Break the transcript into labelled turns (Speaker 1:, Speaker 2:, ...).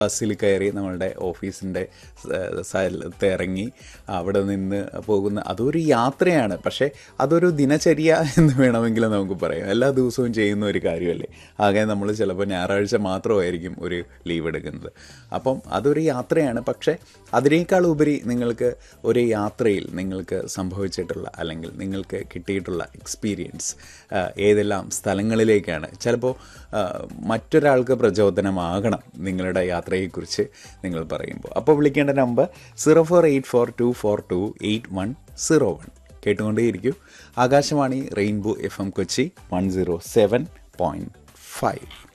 Speaker 1: ബസ്സിൽ കയറി നമ്മളുടെ ഓഫീസിൻ്റെ സ്ഥലത്ത് ഇറങ്ങി അവിടെ നിന്ന് പോകുന്ന അതൊരു യാത്രയാണ് പക്ഷേ അതൊരു ദിനചര്യ എന്ന് വേണമെങ്കിൽ നമുക്ക് പറയാം എല്ലാ ദിവസവും ചെയ്യുന്ന ഒരു കാര്യമല്ലേ ആകെ നമ്മൾ ചിലപ്പോൾ ഞായറാഴ്ച മാത്രമായിരിക്കും ഒരു ലീവ് എടുക്കുന്നത് അപ്പം അതൊരു യാത്രയാണ് പക്ഷേ അതിനേക്കാൾ ഉപരി നിങ്ങൾക്ക് ഒരു യാത്രയിൽ നിങ്ങൾക്ക് സംഭവിച്ചിട്ടുള്ള അല്ലെങ്കിൽ നിങ്ങൾക്ക് കിട്ടിയിട്ടുള്ള എക്സ്പീരിയൻസ് ഏതെല്ലാം സ്ഥലങ്ങളിലേക്കാണ് ചിലപ്പോൾ മറ്റൊരാൾക്ക് പ്രചോദനമാകണം നിങ്ങളുടെ യാത്രയെക്കുറിച്ച് നിങ്ങൾ പറയുമ്പോൾ അപ്പോൾ വിളിക്കേണ്ട number zero four eight four two four two eight one zero one കേട്ടുകൊണ്ടേയിരിക്കും Akashvani rainbow F M Kochi one zero seven point five